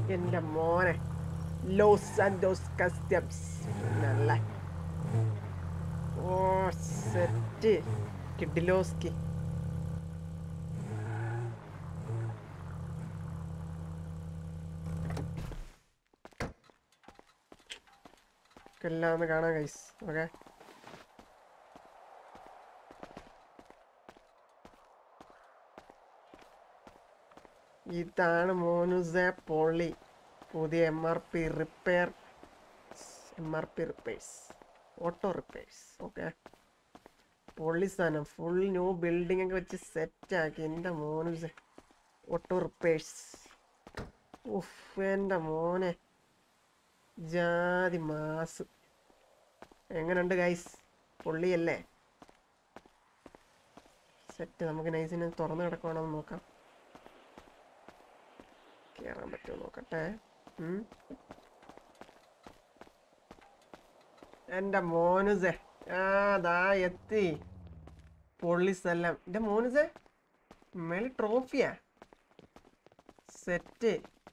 എൻ്റെ മോനെ loss Santos customs നല്ല ഓ സെറ്റ് കിഡിലോസ്കി എല്ലാം ഒന്ന് കാണാം കൈസ് ഓക്കെ ഇതാണ് മോനുസെ പൊളി പുതിയ M R P repair M R P repairs auto repairs okay പൊള്ളി സാധനം ഫുൾ ന്യൂ ബിൽഡിംഗ് ഒക്കെ വെച്ച് സെറ്റ് ആക്കി എൻ്റെ മോനുസെ ഓട്ടോ റിപ്പയേഴ്സ് ഉഫ് എൻ്റെ മോനെ ജാതി മാസ് എങ്ങനെയുണ്ട് ഗൈസ് പൊള്ളിയല്ലേ സെറ്റ് നമുക്ക് നൈസിന് തുറന്ന് കിടക്കുവാണെന്ന് നോക്കാം കയറാൻ പറ്റുമോ നോക്കട്ടെ ഉം. എൻ്റെ മോനുസേ ആ ദാ എത്തി പൊള്ളി സ്ഥലം എൻ്റെ മോനുസേ മേലെ ട്രോഫിയാ സെറ്റ്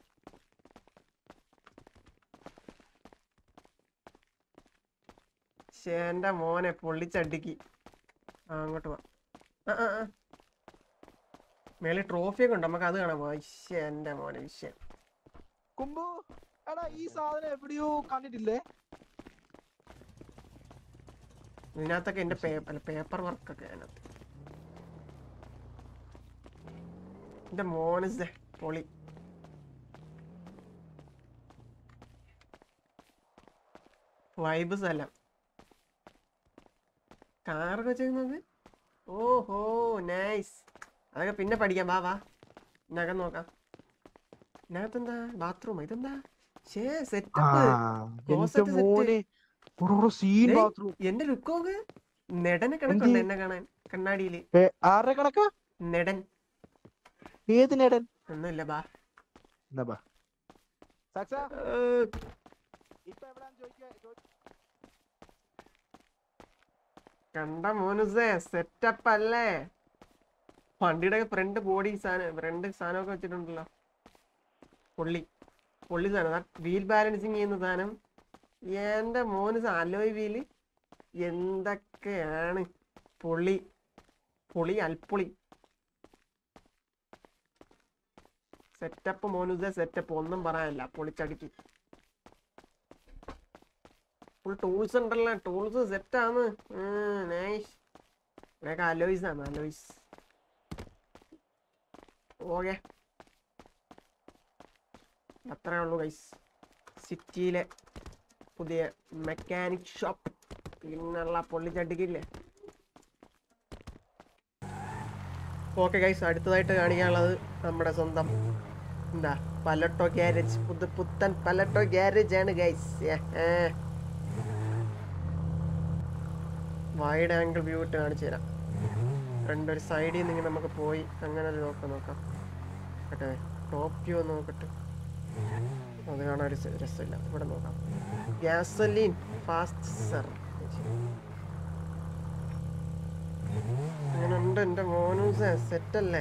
എൻ്റെ മോനെ പൊള്ളിച്ചടിക്ക് ആ അങ്ങോട്ട് വാ ആ ആ ആ മേലെ ട്രോഫിയൊക്കെ ഉണ്ട് നമുക്ക് അത് കാണാൻ പോവാം ഇശ്ശേ എൻ്റെ മോനെ വിഷയം കുമ്പു എടാ ഈ സാധനം എവിടെയോ കണ്ടിട്ടില്ലേ ഇതിനകത്തൊക്കെ എൻ്റെ പേപ്പർ പേപ്പർ വർക്കൊക്കെ അതിനകത്ത് എൻ്റെ മോനസ് പൊളി വൈബ് സ്ഥലം കാറൊക്കെ വെച്ചേക്കുന്നത് ഓഹോ നൈസ് അതൊക്കെ പിന്നെ പഠിക്കാം വാ വാ ഇതിനകം നോക്കാം ഇതിനകത്ത് എന്താ ബാത്റൂം ഇതെന്താ ഷേ ആ, സെറ്റപ്പ് എന്റെ Closet set. മോനെ ഒരു സീൻ ഏയ്, ബാത്റൂം എന്റെ ലുക്കോക്ക് നെടനെ കിടക്കുന്നുണ്ട് എന്നെ കാണാൻ കണ്ണാടിയില് ആരുടെ കണക്കാ നെടൻ ഏത് നേടൻ ഒന്നുമില്ല ബാ എന്നാ ബാ സക്സ ഏഹ്, ഇപ്പൊ എവിടാന്ന് ചോദിക്കാ ചോദി- കണ്ട മോനുസേ സെറ്റപ്പ് അല്ലേ വണ്ടിയുടെ ഫ്രണ്ട് ബോഡി സാധനം ഫ്രണ്ട് സാധനമൊക്കെ വെച്ചിട്ടുണ്ടല്ലോ പൊള്ളി പൊള്ളി സാധനം വീൽ ബാലൻസിങ് ചെയ്യുന്ന സാധനം എന്റെ മോനുസ് അലോയ് വീല് എന്തൊക്കെയാണ് പൊളി പൊളി അൽപ്പൊളി സെറ്റപ്പ് മോനുസേ സെറ്റപ്പ് ഒന്നും പറയാനില്ല പൊളിച്ചടിക്ക് ഫുൾ ടൂൾസ് ഉണ്ടല്ലോ ടൂൾസ് സെറ്റാണ് നൈസ് ഇതൊക്കെ അലോയ്സ് ആണ് അലോയ്സ് ഓക്കെ അത്രേ ഉള്ളൂ ഗൈസ് സിറ്റിയിലെ പുതിയ മെക്കാനിക് ഷോപ്പ് പിന്നുള്ള പൊള്ളിച്ചട്ടിക്കില്ലേ ഓക്കെ ഗൈസ് അടുത്തതായിട്ട് കാണിക്കാനുള്ളത് നമ്മുടെ സ്വന്തം എന്താ പലട്ടോ ഗ്യാരേജ് പുതു പുത്തൻ പലട്ടോ ഗ്യാരേജ് ആണ് ഗൈസ് വൈഡ് ആംഗിൾ വ്യൂ ഇട്ട് കാണിച്ചു തരാം ഫ്രണ്ട് ഒരു സൈഡിൽ നിന്ന് ഇങ്ങനെ നമുക്ക് പോയി അങ്ങനെ ഒരു നോക്കാം നോക്കാം കേട്ടെ ടോപ്പ് വ്യൂ ഒന്ന് നോക്കട്ടെ അത് കാണാൻ ഒരു സ- രസമില്ല ഇവിടെ നോക്കാം ഗ്യാസലീൻ ഫാസ്റ്റ് സർ അങ്ങനെ ഉണ്ട് എൻ്റെ മോനൂസ് സെറ്റ് അല്ലേ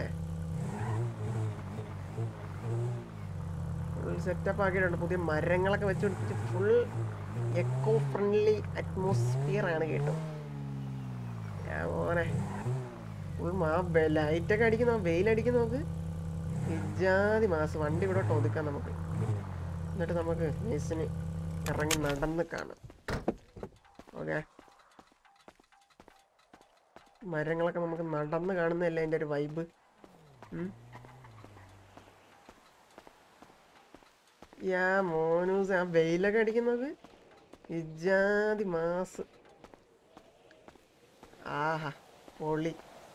ഫുൾ സെറ്റപ്പ് ആക്കിയിട്ടുണ്ട് പുതിയ മരങ്ങളൊക്കെ വെച്ച് പിടിപ്പിച്ച് ഫുൾ എക്കോ ഫ്രണ്ട്ലി അറ്റ്മോസ്ഫിയർ ആണ് കേട്ടോ ഞാൻ മോനെ ഫുൾ മാ ലൈറ്റൊക്കെ അടിക്കുന്ന വെയിലടിക്കുന്ന നോക്ക് ഇജാതി മാസം വണ്ടി ഇവിടെ ഒതുക്കാം നമുക്ക് എന്നിട്ട് നമുക്ക് നൈസിന് ഇറങ്ങി നടന്ന് കാണാം ഓക്കെ മരങ്ങളൊക്കെ നമുക്ക് നടന്ന് കാണുന്നതല്ലേ അതിൻ്റെ ഒരു വൈബ് യാ മോനൂസ് ആ വെയിലൊക്കെ അടിക്കുന്നത് ഇജാതി മാസ് ആഹാ പൊളി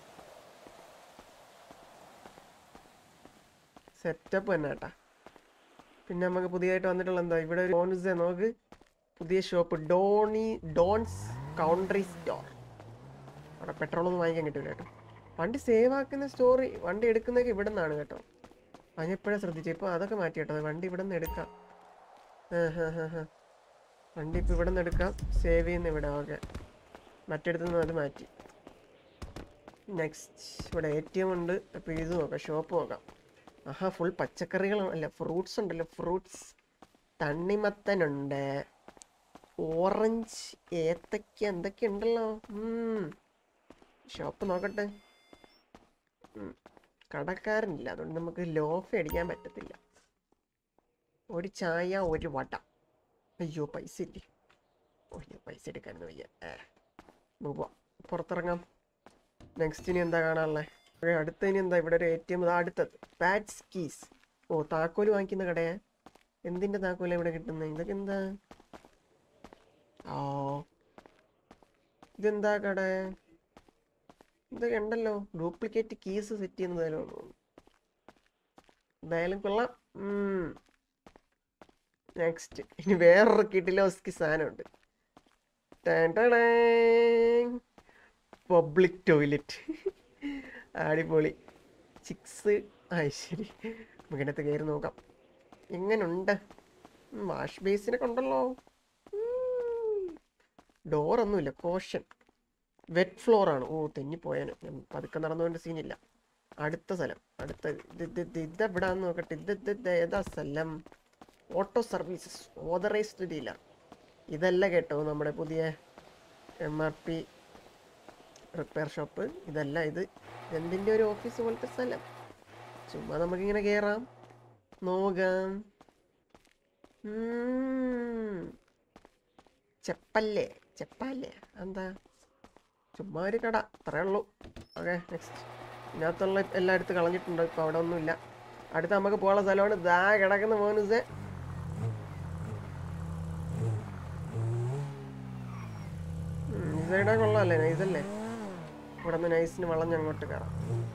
സെറ്റപ്പ് തന്നെ കേട്ടാ പിന്നെ നമുക്ക് പുതിയതായിട്ട് വന്നിട്ടുള്ള എന്താ ഇവിടെ ഒരു മോനുസെ നോക്ക് പുതിയ ഷോപ്പ് ഡോണി ഡോൺസ് കൗണ്ടറി സ്റ്റോർ അവിടെ പെട്രോൾ ഒന്നും വാങ്ങിക്കാൻ കിട്ടില്ല കേട്ടോ വണ്ടി സേവ് ആക്കുന്ന സ്റ്റോറി വണ്ടി എടുക്കുന്നതൊക്കെ ഇവിടെ നിന്നാണ് കേട്ടോ അത് എപ്പോഴാണ് ശ്രദ്ധിച്ചത് ഇപ്പോൾ അതൊക്കെ മാറ്റി കേട്ടോ വണ്ടി ഇവിടെ നിന്ന് എടുക്കാം ആ, ഹാ, ഹാ, ഹാ. വണ്ടി ഇപ്പോൾ ഇവിടെ നിന്ന് എടുക്കാം സേവ് ചെയ്യുന്ന ഇവിടെ ഓക്കെ മറ്റിടത്തു നിന്ന് അത് മാറ്റി നെക്സ്റ്റ് ഇവിടെ എ ടി എം ഉണ്ട് അപ്പോൾ ഇത് നോക്കാം ഷോപ്പ് നോക്കാം ആഹാ ഫുൾ പച്ചക്കറികൾ അല്ല ഫ്രൂട്ട്സ് ഉണ്ടല്ലോ ഫ്രൂട്ട്സ് തണ്ണിമത്തനുണ്ട് ഓറഞ്ച് ഏത്തക്ക എന്തൊക്കെ ഉണ്ടല്ലോ ഷോപ്പ് നോക്കട്ടെ ഉം. കടക്കാരനില്ല അതുകൊണ്ട് നമുക്ക് ലോഫ് അടിക്കാൻ പറ്റത്തില്ല ഒരു ചായ ഒരു വട അയ്യോ പൈസ ഇല്ലേ ഓയ്യോ പൈസ എടുക്കാനൊന്നും വയ്യ ഏ നമുക്ക് പോവാം. പുറത്തിറങ്ങാം നെക്സ്റ്റ് ഇനി എന്താ കാണാനുള്ളത് അടുത്ത ഇനി എന്താ ഇവിടെ ഒരു എ ടി എം അടുത്തത് പാറ്റ്സ് കീസ് ഓ താക്കോല് വാങ്ങിക്കുന്ന കടയാ എന്തിന്റെ താക്കോല ഇവിടെ കിട്ടുന്നത് ഇതൊക്കെ എന്താ ഓ ഇതെന്താ കട ഇതൊക്കെ ഉണ്ടല്ലോ ഡ്യൂപ്ലിക്കേറ്റ് കീസ് സെറ്റ് ചെയ്യുന്നതായാലും എന്തായാലും കൊള്ളാം നെക്സ്റ്റ് ഇനി വേറൊരു കിട്ടിലോസ്കി സാധനമുണ്ട് പബ്ലിക് ടോയ്ലറ്റ് അടിപൊളി ചിക്സ് ആ ശരി നമുക്കിനകത്ത് കയറി നോക്കാം എങ്ങനുണ്ട് വാഷ് ബേസിനൊക്കെ ഉണ്ടല്ലോ ഡോറൊന്നുമില്ല കോഷൻ വെറ്റ് ഫ്ലോർ ആണ് ഓ തെന്നിപ്പോയാന് ഞാൻ പതുക്കെ നടന്നുകൊണ്ട് സീനില്ല അടുത്ത സ്ഥലം അടുത്ത ഇത് ഇത് ഇത് ഇതെവിടാന്ന് നോക്കട്ടെ ഇത് ഇത് ഇത് ഏതാ സ്ഥലം ഓട്ടോ സർവീസസ് ഓതറൈസ്ഡ് ഡീലർ ഇതല്ല കേട്ടോ നമ്മുടെ പുതിയ M R P repair shop ഇതല്ല ഇത് എന്തിൻ്റെ ഒരു ഓഫീസ് പോലത്തെ സ്ഥലം ചുമ്മാ നമുക്കിങ്ങനെ കയറാം നോക്കാം ഉം. ചെപ്പല്ലേ ചെപ്പല്ലേ എന്താ ചുമ്മാ ഒരു കട അത്രേ ഉള്ളൂ ഓക്കെ നെക്സ്റ്റ് ഇതിനകത്തുള്ള എല്ലാം എടുത്ത് കളഞ്ഞിട്ടുണ്ടോ ഇപ്പൊ അവിടെ ഒന്നുമില്ല അടുത്ത നമുക്ക് പോകാനുള്ള സ്ഥലമാണ് ദാ കിടക്കുന്ന മോനുസെ ഈ സൈഡേ കൊള്ളാല്ലേ നൈസല്ലേ ഇവിടെ നിന്ന് നൈസിന് വളഞ്ഞ് അങ്ങോട്ട് കയറാം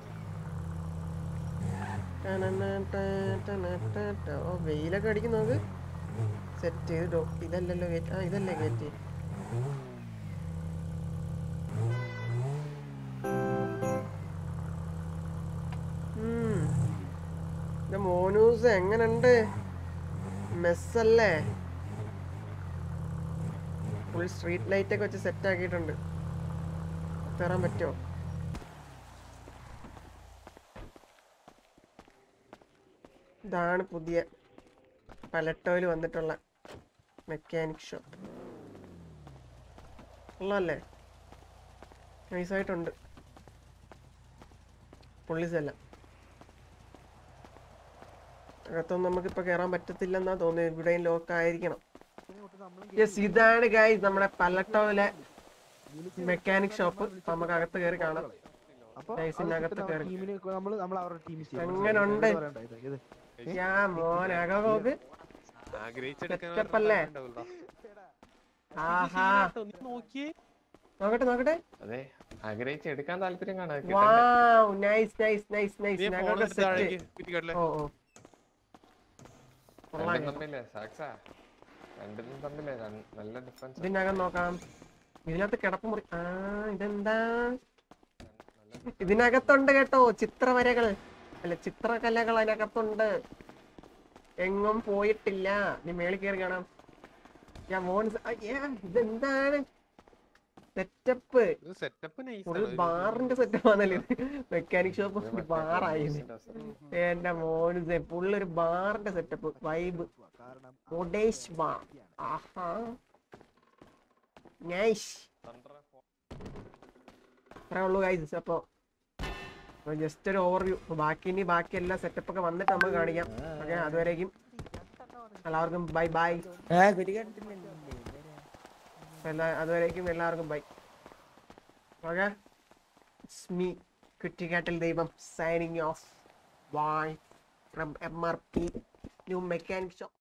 ഓ വെയിലൊക്കെ അടിക്കും നോക്ക് സെറ്റ് ചെയ്ത് ഇതല്ലല്ലോ ഗേറ്റ് ആ ഇതല്ലേ ഗേറ്റ് മോനൂസ് എങ്ങനുണ്ട് മെസ്സല്ലേ ഫുൾ സ്ട്രീറ്റ് ലൈറ്റ് ഒക്കെ വെച്ച് സെറ്റ് ആക്കിയിട്ടുണ്ട് കയറാൻ പറ്റുമോ ഇതാണ് പുതിയ പലട്ടോയിൽ വന്നിട്ടുള്ള മെക്കാനിക് ഷോപ്പ് ഉള്ളതല്ലേ നൈസായിട്ടുണ്ട് പുള്ളിസല്ല അകത്തൊന്നും നമുക്കിപ്പോൾ കയറാൻ പറ്റത്തില്ലെന്നാ തോന്നുന്നത് ഇവിടെയും ലോക്ക് ആയിരിക്കണം യെസ് ഇതാണ് ഗൈസ് നമ്മുടെ പല്ലട്ടോയിലെ മെക്കാനിക് ഷോപ്പ് നമുക്ക് അകത്ത് കയറി കാണാം അപ്പൊ Guys, ഇതിനകത്ത് കയറി. ടീമിന് നമ്മള് നമ്മൾ അവരുടെ ടീമിൽ എങ്ങനുണ്ട്? യാ മോൻ അകം നോക്ക് Setup അല്ലേ? ആഹാ നോക്കട്ടെ നോക്കട്ടെ അതെ ആഗ്രഹിച്ച് എടുക്കാൻ താല്പര്യം കാണാം wow nice nice nice nice ഞങ്ങളുടെ സെറ്റ് ഓ ഓ കൊള്ളാം രണ്ടും തമ്മില്ലേ സാക്സാ രണ്ടും തമ്മില്ലേ രൺ- നല്ല ഡിഫറൻസ് ഇതിനകം നോക്കാം ഇതിനകത്ത് കിടപ്പുമുറി ആ ഇതെന്താ ഇതിനകത്തുണ്ട് കേട്ടോ ചിത്രവരകൾ അല്ല ചിത്രകലകൾ അതിനകത്തുണ്ട് എങ്ങും പോയിട്ടില്ല നീ മേളിൽ കയറി കാണാം ഞാൻ മോൻ ഇതെന്താണ് സെറ്റപ്പ് സെറ്റപ്പ് ഫുൾ ബാറിന്റെ സെറ്റപ്പ് ആണല്ലോ ഇത് മെക്കാനിക് ഷോപ്പ് ബാറായി എന്റെ മോന് ഫുള്ള് ഒരു ബാറിന്റെ സെറ്റപ്പ് വൈബ് ഒഡേഷ് ബാർ ആഹാ നൈസ് അത്രേ ഉള്ളൂ ഗൈസ് അപ്പൊ ജസ്റ്റ് ഒരു ഓവർവ്യൂ ബാക്കി ഇനി ബാക്കി എല്ലാ സെറ്റപ്പ് ഒക്കെ വന്നിട്ട് നമുക്ക് കാണിക്കാം ഓക്കെ അതുവരേക്കും എല്ലാവർക്കും ബൈ ബൈ എല്ലാ അതുവരേക്കും എല്ലാവർക്കും ബൈ ഓക്കെ മീ കുറ്റിക്കാട്ടിൽ ദൈവം signing off bye from M R P new mechanic shop